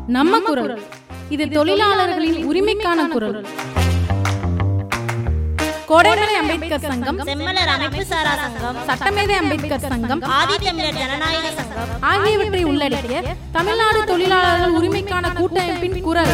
நம்ம குரல் இது தொழிலாளர்களின் உரிமைக்கான குரல் கோடைமலை அம்பேத்கர் சங்கம் செம்மலர் அமைப்பு சாரா சங்கம் சட்டமேதை அம்பேத்கர் சங்கம் ஆதித்தமிழர் ஜனநாயக சங்கம் ஆகியவற்றை உள்ளடக்கிய தமிழ்நாடு தொழிலாளர்கள் உரிமைக்கான கூட்டமைப்பின் குரல்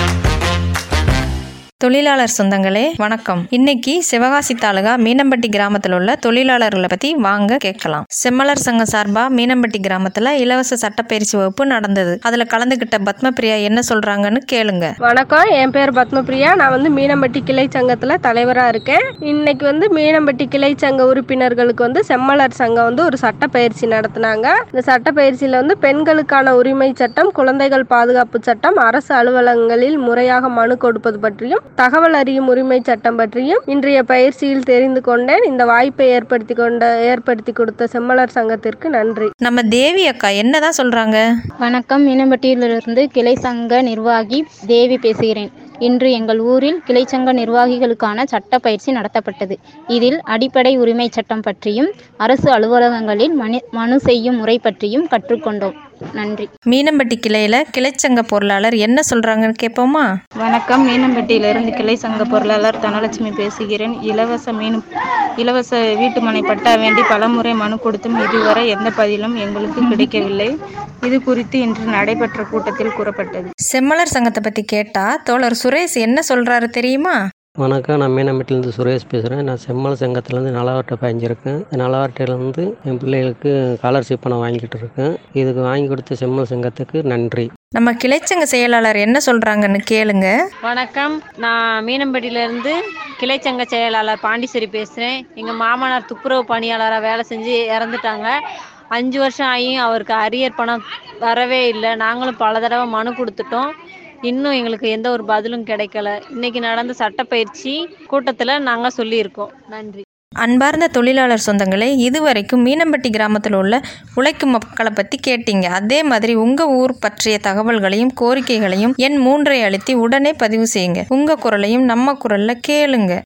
தொழிலாளர் சொந்தங்களே வணக்கம் இன்னைக்கு சிவகாசி தாலுகா மீனம்பட்டி கிராமத்தில் உள்ள தொழிலாளர்களை பத்தி வாங்க கேட்கலாம் செம்மலர் சங்கம் சார்பா மீனம்பட்டி கிராமத்துல இலவச சட்டப்பயிற்சி வகுப்பு நடந்தது அதுல கலந்துகிட்ட பத்மபிரியா என்ன சொல்றாங்கன்னு கேளுங்க வணக்கம் என் பேர் பத்மபிரியா நான் வந்து மீனம்பட்டி கிளை சங்கத்தில் தலைவராக இருக்கேன் இன்னைக்கு வந்து மீனம்பட்டி கிளை சங்க உறுப்பினர்களுக்கு வந்து செம்மலர் சங்கம் வந்து ஒரு சட்ட பயிற்சி நடத்தினாங்க இந்த சட்ட பயிற்சியில் வந்து பெண்களுக்கான உரிமை சட்டம் குழந்தைகள் பாதுகாப்பு சட்டம் அரசு அலுவலகங்களில் முறையாக மனு கொடுப்பது பற்றியும் தகவல் அறியும் உரிமை சட்டம் பற்றியும் இன்றைய பயிற்சியில் தெரிந்து கொண்டேன் இந்த வாய்ப்பை ஏற்படுத்தி கொண்ட ஏற்படுத்தி கொடுத்த செம்மலர் சங்கத்திற்கு நன்றி நம்ம தேவி அக்கா என்னதான் சொல்றாங்க வணக்கம் மீனம்பட்டியிலிருந்து கிளை சங்க நிர்வாகி தேவி பேசுகிறேன் இன்று எங்கள் ஊரில் கிளைச்சங்க நிர்வாகிகளுக்கான சட்ட பயிற்சி நடத்தப்பட்டது இதில் அடிப்படை உரிமை சட்டம் பற்றியும் அரசு அலுவலகங்களில் மனு மனு செய்யும் முறை பற்றியும் கற்றுக்கொண்டோம் நன்றி மீனம்பட்டி கிளையில கிளைச்சங்க பொருளாளர் என்ன சொல்றாங்கன்னு கேட்போமா வணக்கம் மீனம்பட்டியிலிருந்து கிளை சங்க பொருளாளர் தனலட்சுமி பேசுகிறேன் இலவச மீன் இலவச வீட்டுமனை பட்டா வேண்டி பலமுறை மனு கொடுத்தும் இதுவரை எந்த பதிலும் எங்களுக்கு கிடைக்கவில்லை இது குறித்து இன்று நடைபெற்ற கூட்டத்தில் கூறப்பட்டது செம்மலர் சங்கத்தை பத்தி கேட்டா தோழர் சுரேஷ் என்ன சொல்றாரு தெரியுமா வணக்கம் நான் மீனம்பட்டிலேருந்து சுரேஷ் பேசுகிறேன் நான் செம்மல் சங்கத்துலேருந்து நலவாட்டை பயஞ்சிருக்கேன் நலவாட்டையிலேருந்து என் பிள்ளைகளுக்கு ஸ்காலர்ஷிப் பணம் வாங்கிட்டு இருக்கேன் இதுக்கு வாங்கி கொடுத்த செம்மல் சங்கத்துக்கு நன்றி நம்ம கிளைச்சங்க செயலாளர் என்ன சொல்றாங்கன்னு கேளுங்க வணக்கம் நான் மீனம்பட்டியிலேருந்து கிளைச்சங்க செயலாளர் பாண்டிச்சேரி பேசுகிறேன் எங்கள் மாமனார் துப்புரவு பணியாளராக வேலை செஞ்சு இறந்துட்டாங்க அஞ்சு வருஷம் ஆகியும் அவருக்கு அரியர் பணம் வரவே இல்லை நாங்களும் பல தடவை மனு கொடுத்துட்டோம் இன்னும் எங்களுக்கு எந்த ஒரு பதிலும் கிடைக்கல இன்னைக்கு நடந்த சட்டப்பயிற்சி கூட்டத்தில் நாங்கள் சொல்லியிருக்கோம் நன்றி அன்பார்ந்த தொழிலாளர் சொந்தங்களே இதுவரைக்கும் மீனம்பட்டி கிராமத்தில் உள்ள உழைக்கும் மக்களை பற்றி கேட்டீங்க அதே மாதிரி உங்கள் ஊர் பற்றிய தகவல்களையும் கோரிக்கைகளையும் எண் மூன்றை அழுத்தி உடனே பதிவு செய்யுங்க உங்கள் குரலையும் நம்ம குரலில் கேளுங்க